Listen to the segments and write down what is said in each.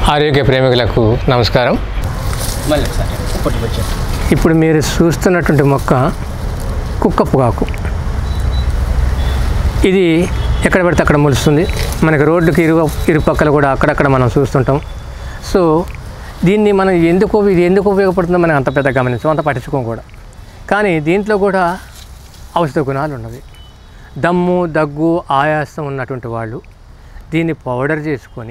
ఆరోగ్య ప్రేమికులకు నమస్కారం మళ్ళీ ఒకసారి ఒకటి వచ్చారు ఇప్పుడు మీరు చూస్తున్నటువంటి మొక్క కుక్క పొగాకు ఇది ఎక్కడ పడితే అక్కడ మొలుస్తుంది మనకి రోడ్డుకి ఇరు ఇరుపక్కల కూడా అక్కడక్కడ మనం చూస్తుంటాం సో దీన్ని మనం ఎందుకు ఇది ఎందుకు ఉపయోగపడుతుందో మనం అంత పెద్ద గమనించం అంత పట్టించుకోం కూడా కానీ దీంట్లో కూడా ఔషధ గుణాలు ఉన్నవి దమ్ము దగ్గు ఆయాసం ఉన్నటువంటి వాళ్ళు దీన్ని పౌడర్ చేసుకొని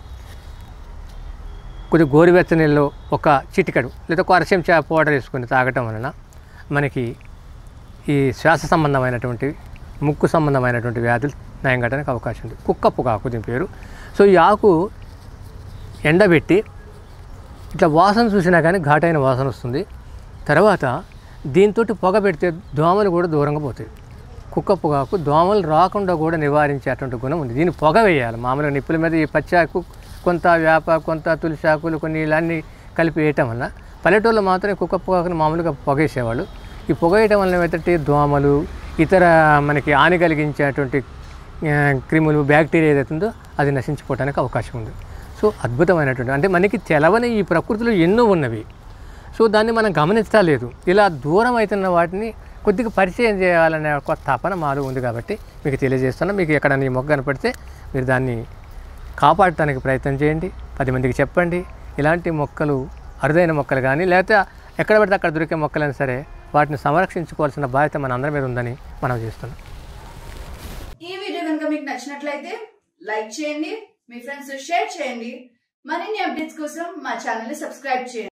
కొద్దిగా గోరువెచ్చని నీళ్ళలో ఒక చిటికెడు లేదా ఒక అర చెంచా పౌడర్ వేసుకొని తాగటం వలన మనకి ఈ శ్వాస సంబంధమైనటువంటి ముక్కు సంబంధమైనటువంటి వ్యాధులు నయం కట్టడానికి అవకాశం ఉంది కుక్క పొగాకు దీని పేరు సో ఈ ఆకు ఎండబెట్టి ఇట్లా వాసన చూసినా కానీ ఘాటైన వాసన వస్తుంది తర్వాత దీంతో పొగ పెడితే దోమలు కూడా దూరంగా పోతాయి కుక్క పొగాకు దోమలు రాకుండా కూడా నివారించేటువంటి గుణం ఉంది దీన్ని పొగ వేయాలి మామూలుగా నిప్పుల మీద ఈ పచ్చాకు కొంత వేప కొంత తులసి ఆకులు కొన్ని ఇలాన్ని కలిపి వేయటం వల్ల పల్లెటూరులో మాత్రమే కుక్క పొగాకుని మామూలుగా పొగేసేవాళ్ళు ఈ పొగ వేయటం వల్ల ఏమైతే దోమలు ఇతర మనకి హాని కలిగించేటువంటి ఆ, క్రిములు బ్యాక్టీరియా ఏదైతుందో అది నశించిపోవడానికి అవకాశం ఉంది సో అద్భుతమైనటువంటి అంటే మనకి తెలవని ఈ ప్రకృతిలో ఎన్నో ఉన్నవి సో దాన్ని మనం గమనించలేదు ఇలా దూరం అవుతున్న వాటిని కొద్దిగా పరిచయం చేయాలనే ఒక తపన మాలో ఉంది కాబట్టి మీకు తెలియజేస్తున్నా మీకు ఎక్కడ ఈ మొక్క కనపడితే మీరు దాన్ని కాపాడటానికి ప్రయత్నం చేయండి పది మందికి చెప్పండి ఇలాంటి మొక్కలు అరుదైన మొక్కలు కానీ లేకపోతే ఎక్కడ పడితే అక్కడ దొరికే మొక్కలైనా సరే వాటిని సంరక్షించుకోవాల్సిన బాధ్యత మన అందరి మీద ఉందని మనం చేస్తున్నాం ఈ వీడియో కనుక మీకు నచ్చినట్లయితే లైక్ చేయండి మీ ఫ్రెండ్స్ షేర్ చేయండి మరిన్ని అప్డేట్స్ కోసం మా ఛానల్ ని సబ్స్క్రైబ్ చేయండి